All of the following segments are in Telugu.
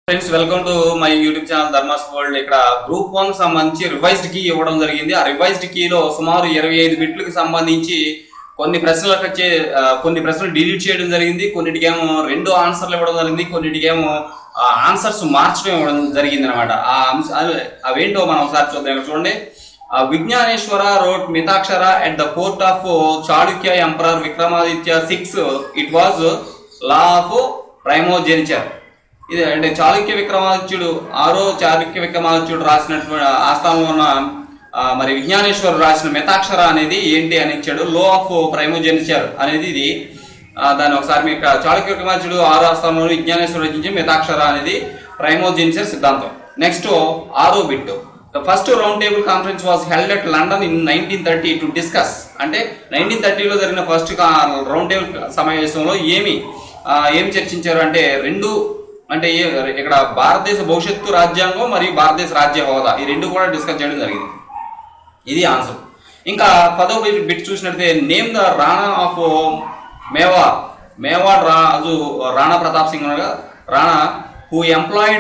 Friends welcome to my YouTube channel Dharmas world ఇక్కడ గ్రూప్ వన్ సంబంధించి రివైజ్డ్ కీ ఇవ్వడం జరిగింది ఆ రివైజ్డ్ కీలో సుమారు ఇరవై ఐదు బిట్లకు సంబంధించి కొన్ని ప్రశ్నలకు వచ్చే ఆ, కొన్ని ప్రశ్నలు డిలీట్ చేయడం జరిగింది కొన్నిటికేమో రెండు ఆన్సర్లు ఇవ్వడం జరిగింది కొన్నిటికేమో ఆన్సర్స్ మార్చడం ఇవ్వడం జరిగింది అనమాట ఆ అంశ అవి- అవేంటో మనం ఒకసారి చూద్దాం ఇక్కడ చూడండి ఆ, Vijnaneshwara wrote Mitakshara at the court of Chalukya emperor Vikramaditya six it was law of primogeniture ఇది అంటే చాళుక్య విక్రమాదిత్యుడు ఆరో చాళుక్య విక్రమాదిత్యుడు రాసినటువంటి ఆస్థానంలో ఉన్న ఆ, మరి విజ్ఞానేశ్వరు రాసిన మెతాక్షర అనేది ఏంటి అని ఇచ్చాడు లో ఆఫ్ ప్రైమోజెనిచర్ అనేది ఇది ఆ, దాన్ని ఒకసారి మీకు ఇక్కడ చాళుక్య విక్రమాదిత్యుడు ఆరో ఆస్థానంలో విజ్ఞానేశ్వరు రచించిన మెతాక్షర అనేది ప్రైమోజెనిచర్ సిద్ధాంతం నెక్స్ట్ ఆరో bit the first round table conference was held at London in nineteen thirty to discuss అంటే నైన్టీన్ థర్టీలో జరిగిన ఫస్ట్ రౌండ్ టేబుల్ సమావేశంలో ఏమి ఆ, ఏమి చర్చించారు అంటే రెండు అంటే ఏ- ఇక్కడ భారతదేశ భవిష్యత్తు రాజ్యాంగం మరియు భారతదేశ రాజ్య హోదా ఈ రెండు కూడా డిస్కస్ చేయడం జరిగింది ఇది ఆన్సర్ ఇంకా పదో బిట్ బిట్ చూసినట్లయితే name the Rana of Mewar Mewar రాజు రాణా ప్రతాప్ సింగ్ అనగా Rana who employed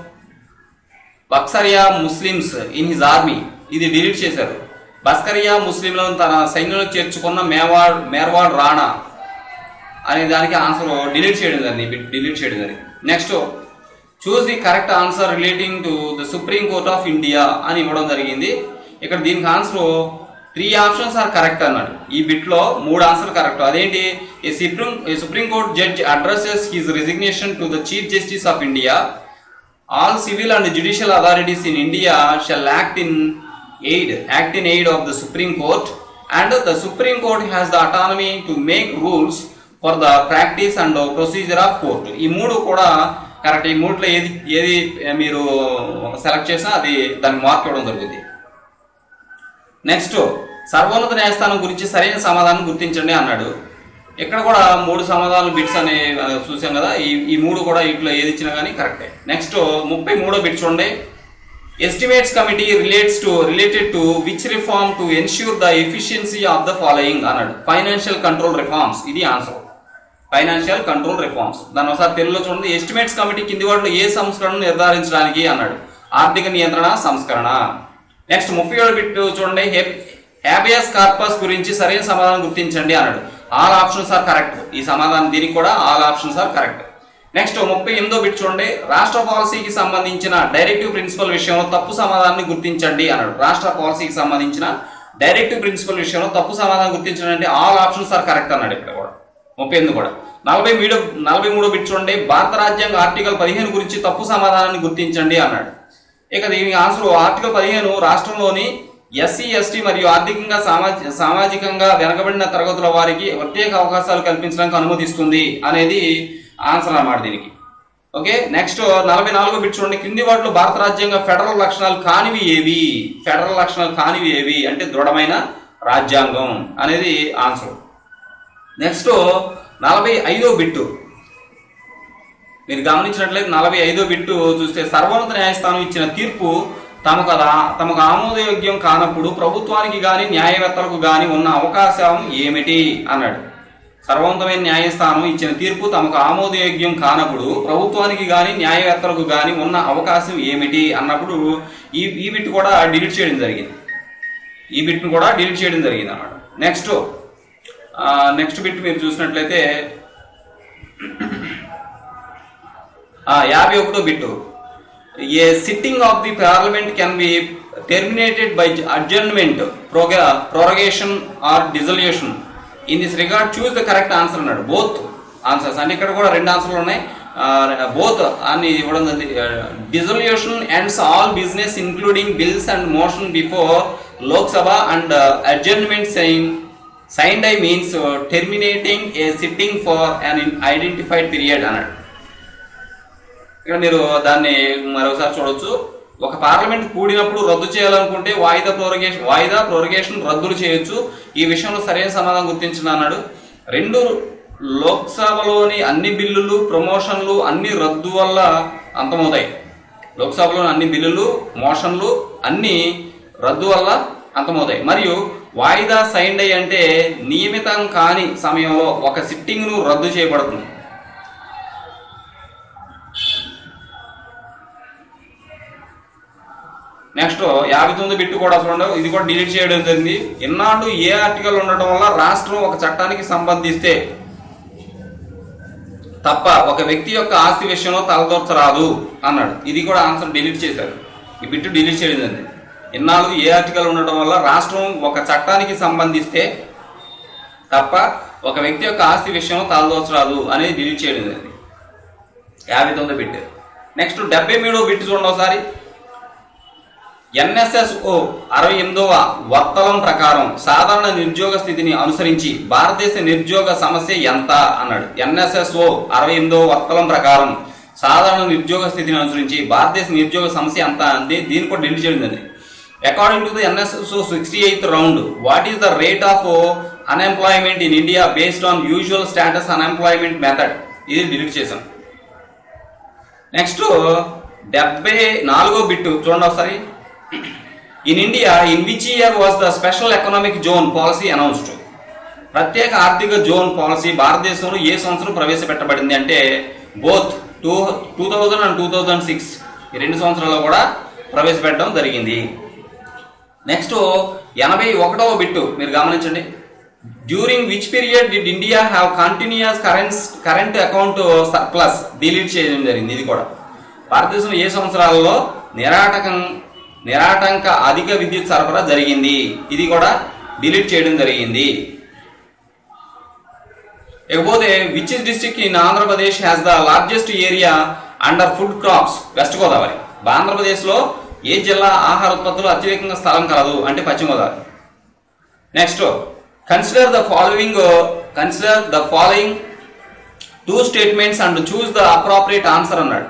Baksariya Muslims in his army ఇది డిలీట్ చేశారు బస్కరియా ముస్లింలను తన సైన్యంలో చేర్చుకున్న మేవాడ్ మేర్వాడ్ రాణా అనే దానికి ఆన్సర్ డిలీట్ చేయడం జరిగింది డిలీట్ చేయడం జరిగింది next choose the correct answer relating to the supreme court of India అని ఇవ్వడం జరిగింది ఇక్కడ దీనికి answer three options are correct అన్నాడు ఈ బిట్ లో మూడు ఆన్సర్ కరెక్ట్ అదేంటి a supreme a supreme court judge addresses his resignation to the chief justice of India all civil and judicial authorities in India shall act in aid, act in aid of the Supreme Court, and the Supreme Court has the autonomy to make rules for the practice and procedure of court. ఈ మూడు కూడా కరెక్ట్ ఈ మూడులో ఏది ఏది మీరు సెలెక్ట్ చేసినా అది దానికి మార్క్ ఇవ్వడం జరుగుతుంది నెక్స్ట్ సర్వోన్నత న్యాయస్థానం గురించి సరైన సమాధానం గుర్తించండి అన్నాడు ఇక్కడ కూడా మూడు సమాధానాలు బిట్స్ అని ఆ, చూసాం కదా ఈ ఈ మూడు కూడా వీటిలో ఏది ఇచ్చినా కానీ కరెక్టే నెక్స్ట్ ముప్పై మూడో బిట్ చూడండి estimates committee relates to related to which reform to ensure the efficiency of the following అన్నాడు ఫైనాన్షియల్ కంట్రోల్ రిఫార్మ్స్ ఇది ఆన్సర్ ఫైనాన్షియల్ కంట్రోల్ రిఫార్మ్స్ దాని ఒకసారి తెలుగులో చూడండి ఎస్టిమేట్స్ కమిటీ కింది వాటిలో ఏ సంస్కరణను నిర్ధారించడానికి అన్నాడు ఆర్థిక నియంత్రణ సంస్కరణ నెక్స్ట్ ముప్పై ఏడు బిట్ చూడండి హ్యాబియస్ కార్పస్ గురించి సరైన సమాధానం గుర్తించండి అన్నాడు ఆల్ ఆప్షన్స్ ఆర్ కరెక్ట్ ఈ సమాధానం దీనికి కూడా all options are correct next ముప్పై ఎనిమిదో బిట్ చూడండి రాష్ట్ర పాలసీకి సంబంధించిన డైరెక్టివ్ ప్రిన్సిపల్ విషయంలో తప్పు సమాధానాన్ని గుర్తించండి అన్నాడు రాష్ట్ర పాలసీకి సంబంధించిన డైరెక్టివ్ ప్రిన్సిపల్ విషయంలో తప్పు సమాధానం గుర్తించండి అంటే ఆల్ ఆప్షన్స్ ఆర్ కరెక్ట్ అన్నాడు ఇక్కడ కూడా ముప్పై ఎనిమిది కూడా నలభై మూడో నలభై మూడో బిట్ చూడండి భారత రాజ్యాంగ ఆర్టికల్ పదిహేను గురించి తప్పు సమాధానాన్ని గుర్తించండి అన్నాడు ఇక దీనికి ఆన్సర్ ఆర్టికల్ పదిహేను రాష్ట్రంలోని ఎస్సీ ఎస్టీ మరియు ఆర్థికంగా సామాజి సామాజికంగా వెనకబడిన తరగతుల వారికి ప్రత్యేక అవకాశాలు కల్పించడానికి అనుమతిస్తుంది అనేది ఆన్సర్ అన్నమాట దీనికి ఓకే నెక్స్ట్ నలభై నాలుగో బిట్ చూడండి క్రింది వాటిలో భారత రాజ్యాంగ ఫెడరల్ లక్షణాలు కానివి ఏవి ఫెడరల్ లక్షణాలు కానివి ఏవి అంటే దృఢమైన రాజ్యాంగం అనేది ఆన్సర్ నెక్స్ట్ నలభై ఐదో బిట్టు మీరు గమనించినట్లయితే నలభై ఐదో బిట్టు చూస్తే సర్వోన్నత న్యాయస్థానం ఇచ్చిన తీర్పు తమకు రా- తమకు ఆమోదయోగ్యం కానప్పుడు ప్రభుత్వానికి గాని న్యాయవేత్తలకు గాని ఉన్న అవకాశం ఏమిటి అన్నాడు సర్వోన్నతమైన న్యాయస్థానం ఇచ్చిన తీర్పు తమకు ఆమోదయోగ్యం కానప్పుడు ప్రభుత్వానికి గాని న్యాయవేత్తలకు గాని ఉన్న అవకాశం ఏమిటి అన్నప్పుడు ఈ ఈ బిట్ కూడా డిలీట్ చేయడం జరిగింది ఈ బిట్ను కూడా డిలీట్ చేయడం జరిగింది అన్నమాట నెక్స్ట్ నెక్స్ట్ బిట్ మీరు చూసినట్లయితే ఆ, యాభై ఒకటో bit a sitting of the parliament can be terminated by adjournment ప్రోగా ప్రొరగేషన్ are dissolution in this regard choose the correct answer అన్నాడు బోత్ ఆన్సర్స్ అంటే ఇక్కడ కూడా రెండు ఆన్సర్లు ఉన్నాయి బోత్ అని ఇవ్వడం dissolution ends all business including bills and motion before Lok Sabha and adjournment sign signed I means terminating a sitting for an identified period అన్నాడు ఇక్కడ మీరు దాన్ని మరోసారి చూడొచ్చు ఒక పార్లమెంట్ కూడినప్పుడు రద్దు చేయాలనుకుంటే వాయిదా ప్రోరగేషన్ వాయిదా ప్రోరగేషన్ రద్దులు చేయొచ్చు ఈ విషయంలో సరైన సమాధానం గుర్తించిన అన్నాడు రెండు లోక్సభలోని అన్ని బిల్లులు ప్రమోషన్లు అన్ని రద్దు వల్ల అంతమవుతాయి లోక్సభలోని అన్ని బిల్లులు మోషన్లు అన్ని రద్దు వల్ల అంతమవుతాయి మరియు వాయిదా సైండ్ అయ్యి అంటే నియమితం కాని సమయంలో ఒక సిట్టింగ్ను రద్దు చేయబడుతుంది నెక్స్ట్ యాభై తొమ్మిది బిట్టు కూడా చూడండి ఇది కూడా డిలీట్ చేయడం జరిగింది ఇన్నాళ్ళు ఏ ఆర్టికల్ ఉండటం వల్ల రాష్ట్రం ఒక చట్టానికి సంబంధిస్తే తప్ప ఒక వ్యక్తి యొక్క ఆస్తి విషయంలో తలదొచ్చరాదు అన్నాడు ఇది కూడా ఆన్సర్ డిలీట్ చేశారు ఈ బిట్టు డిలీట్ చేయడం జరిగింది ఇన్నాళ్ళు ఏ ఆర్టికల్ ఉండటం వల్ల రాష్ట్రం ఒక చట్టానికి సంబంధిస్తే తప్ప ఒక వ్యక్తి యొక్క ఆస్తి విషయంలో తలదోచరాదు అనేది డిలీట్ చేయడం జరిగింది యాభై తొమ్మిది బిట్ నెక్స్ట్ డెబ్బై మూడో బిట్ చూడండి ఒకసారి ఎన్ఎస్ఎస్ఓ అరవై ఎనిమిదవ వర్తలం ప్రకారం సాధారణ నిరుద్యోగ స్థితిని అనుసరించి భారతదేశ నిరుద్యోగ సమస్య ఎంత అన్నాడు ఎన్ఎస్ఎస్ఓ అరవై ఎనిమిదవ వర్తలం ప్రకారం సాధారణ నిరుద్యోగ స్థితిని అనుసరించి భారతదేశ నిరుద్యోగ సమస్య ఎంత అంటే దీన్ని కూడా డిలీట్ చేయడం జరిగింది according to the NSSO sixty eighth round what is the rate of unemployment in India based on usual status unemployment method ఇది డిలీట్ చేశాం నెక్స్ట్ డెబ్బై నాలుగో బిట్టు చూడండి ఒకసారి in India in which year was the special economic zone policy announced ప్రత్యేక ఆర్థిక జోన్ పాలసీ భారతదేశంలో ఏ సంవత్సరం ప్రవేశపెట్టబడింది అంటే both two two thousand and two thousand six ఈ రెండు సంవత్సరాల్లో కూడా ప్రవేశపెట్టడం జరిగింది నెక్స్ట్ ఎనభై ఒకటవ బిట్టు మీరు గమనించండి during which period did India have continuous current current account surplus delete చేయడం జరిగింది ఇది కూడా భారతదేశంలో ఏ సంవత్సరాలలో నిరాటకం నిరాటంక అధిక విద్యుత్ సరఫరా జరిగింది ఇది కూడా డిలీట్ చేయడం జరిగింది ఇకపోతే which is district in Andhra Pradesh has the largest area under food crops west Godavari ఆంధ్రప్రదేశ్లో ఏ జిల్లా ఆహార ఉత్పత్తులు అత్యధికంగా స్థలం కలదు అంటే పశ్చిమ Godavari next consider the following consider the following two statements and choose the appropriate answer అన్నాడు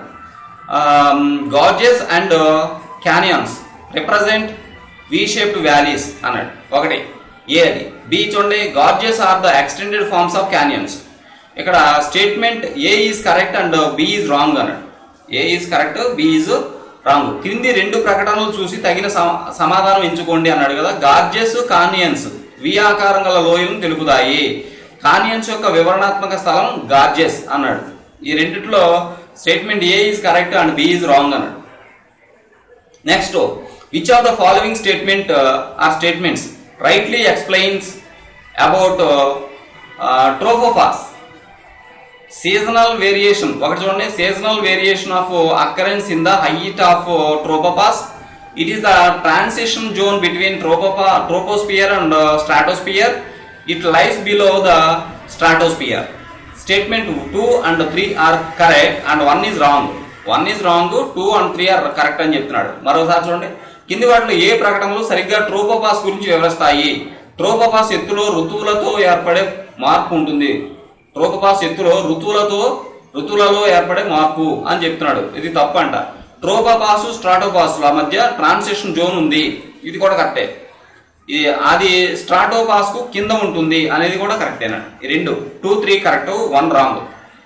gorges and canyons represent V shaped valleys అన్నాడు ఒకటి ఏ అది బి చూడండి gorges are the extended forms of canyons ఇక్కడ statement A is correct and B is wrong అన్నాడు A is correct B is wrong క్రింది రెండు ప్రకటనలు చూసి తగిన సమ- సమాధానం ఎంచుకోండి అన్నాడు కదా గార్జెస్ కానియన్స్ వి ఆకారం గల లోయలను తెలుపుతాయి కానియన్స్ యొక్క వివరణాత్మక స్థలం గార్జెస్ అన్నాడు ఈ రెండిట్లో statement A is correct and B is wrong అన్నాడు next which of the following statement are statements rightly explains about tropopause seasonal variation ఒకటి చూడండి seasonal variation of occurrence in the height of tropopause it is the transition zone between tropopause troposphere and stratosphere it lies below the stratosphere statement two and three are correct and one is wrong one is wrong two and three are correct అని చెప్తున్నాడు మరోసారి చూడండి కింది వాటిలో ఏ ప్రకటనలు సరిగ్గా ట్రోపోపాస్ గురించి వివరిస్తాయి ట్రోపోపాస్ ఎత్తులో ఋతువులతో ఏర్పడే మార్పు ఉంటుంది ట్రోపోపాస్ ఎత్తులో ఋతువులతో ఋతువులలో ఏర్పడే మార్పు అని చెప్తున్నాడు ఇది తప్పు అంట ట్రోపోపాస్ స్ట్రాటోపాస్ల మధ్య ట్రాన్సిషన్ జోన్ ఉంది ఇది కూడా కరెక్టే ఇది అది స్ట్రాటోపాస్ కు కింద ఉంటుంది అనేది కూడా కరెక్టేనా ఈ రెండు two three correct one wrong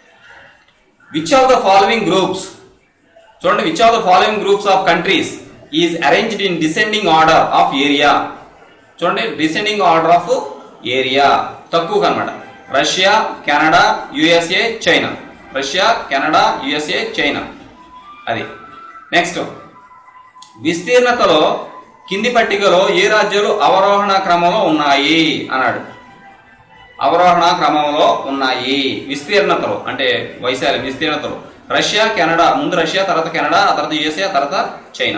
which of the following groups చూడండి which of the following groups of countries is arranged in descending order of area చూడండి డిసెండింగ్ ఆర్డర్ ఆఫ్ ఏరియా తక్కువ అనమాట Russia Canada USA China Russia Canada USA China అది నెక్స్ట్ విస్తీర్ణతలో కింది పట్టికలో ఏ రాజ్యాలు అవరోహణ క్రమంలో ఉన్నాయి అన్నాడు అవరోహణ క్రమంలో ఉన్నాయి విస్తీర్ణతలో అంటే వైశాల్యం విస్తీర్ణతలో రష్యా కెనడా ముందు రష్యా తర్వాత కెనడా ఆ తర్వాత యుఎస్ఏ ఆ తర్వాత చైనా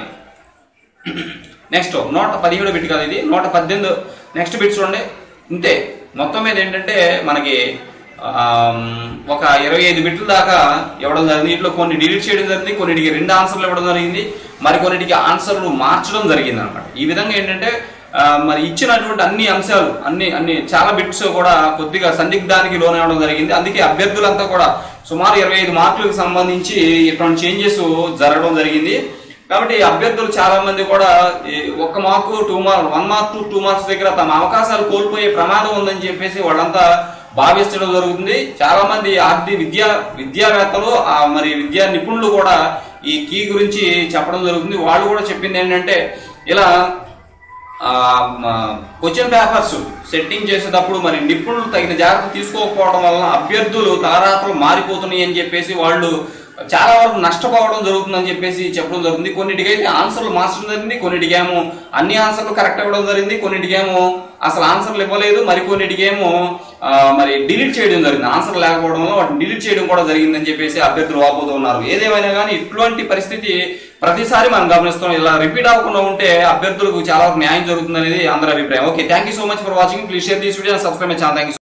నెక్స్ట్ నూట పదిహేడు బిట్ కాదు ఇది నూట పద్దెనిమిది నెక్స్ట్ బిట్ చూడండి ఇంతే మొత్తం మీద ఏంటంటే మనకి ఆమ్, ఒక ఇరవై ఐదు బిట్ల దాకా ఇవ్వడం జరిగింది వీటిలో కొన్ని డిలీట్ చేయడం జరిగింది కొన్నిటికి రెండు ఆన్సర్లు ఇవ్వడం జరిగింది మరి కొన్నిటికి ఆన్సర్లు మార్చడం జరిగింది అనమాట ఈ విధంగా ఏంటంటే ఆ, మరి ఇచ్చినటువంటి అన్ని అంశాలు అన్ని అన్ని చాలా బిట్స్ కూడా కొద్దిగా సందిగ్ధానికి లోనవడం జరిగింది అందుకే అభ్యర్థులంతా కూడా సుమారు ఇరవై ఐదు మార్కులకు సంబంధించి ఇటువంటి చేంజెస్ జరగడం జరిగింది కాబట్టి అభ్యర్థులు చాలా మంది కూడా ఈ ఒక్క mark two mark one mark to two marks దగ్గర తమ అవకాశాలు కోల్పోయే ప్రమాదం ఉందని చెప్పేసి వాళ్ళంతా భావించడం జరుగుతుంది చాలా మంది ఆర్థిక విద్యా విద్యావేత్తలు ఆ మరి విద్యా నిపుణులు కూడా ఈ కీ గురించి చెప్పడం జరుగుతుంది వాళ్ళు కూడా చెప్పింది ఏంటంటే ఇలా క్వశ్చన్ పేపర్స్ సెట్టింగ్ చేసేటప్పుడు మరి నిపుణులు తగిన జాగ్రత్త తీసుకోకపోవడం వలన అభ్యర్థులు తలరాతలు మారిపోతున్నాయి అని చెప్పేసి వాళ్ళు చాలా వరకు నష్టపోవడం జరుగుతుందని చెప్పేసి చెప్పడం జరుగుతుంది కొన్నిటికైతే ఆన్సర్లు మార్చడం జరిగింది కొన్నిటికేమో అన్ని ఆన్సర్లు కరెక్ట్ ఇవ్వడం జరిగింది కొన్నిటికేమో అసలు ఆన్సర్లు ఇవ్వలేదు మరి కొన్నిటికేమో ఆ, మరి డిలీట్ చేయడం జరిగింది ఆన్సర్ లేకపోవడం వల్ల వాటిని డిలీట్ చేయడం కూడా జరిగిందని చెప్పేసి అభ్యర్థులు వాపోతూ ఉన్నారు ఏదేమైనా కానీ ఇటువంటి పరిస్థితి ప్రతిసారి మనం గమనిస్తాం ఇలా రిపీట్ అవ్వకుండా ఉంటే అభ్యర్థులకు చాలా వరకు న్యాయం జరుగుతుంది అనేది అందరి అభిప్రాయం okay thank you so much for watching please share this video subscribe my channel thank